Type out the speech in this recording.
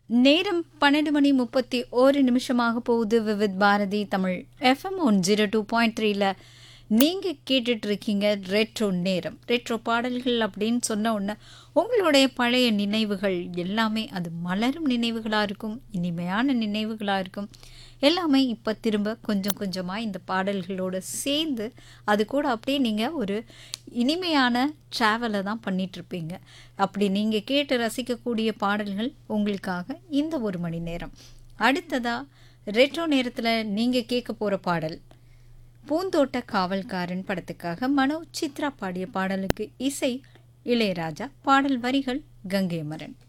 நேரம் பன்னெண்டு மணி முப்பத்தி ஒரு நிமிஷமாக போகுது Vividh Bharati Tamil FM one zero two point த்ரீல நீங்கள் கேட்டுட்டு இருக்கீங்க ரெட்ரோ நேரம் ரெட்ரோ பாடல்கள் அப்படின்னு சொன்ன உடனே உங்களுடைய பழைய நினைவுகள் எல்லாமே அது மலரும் நினைவுகளாக இருக்கும் இனிமையான நினைவுகளாக இருக்கும் எல்லாமே இப்போ திரும்ப கொஞ்சம் கொஞ்சமாக இந்த பாடல்களோடு சேர்ந்து அது கூட அப்படியே நீங்கள் ஒரு இனிமையான ட்ராவலை தான் பண்ணிகிட்ருப்பீங்க அப்படி நீங்கள் கேட்டு ரசிக்கக்கூடிய பாடல்கள் உங்களுக்காக இந்த ஒரு மணி நேரம் அடுத்ததாக ரெட்ரோ நேரத்தில் நீங்கள் கேட்க போகிற பாடல் பூந்தோட்ட காவல்காரன் படத்துக்காக மனோ சித்ரா பாடிய பாடலுக்கு இசை இளையராஜா பாடல் வரிகள் கங்கை அமரன்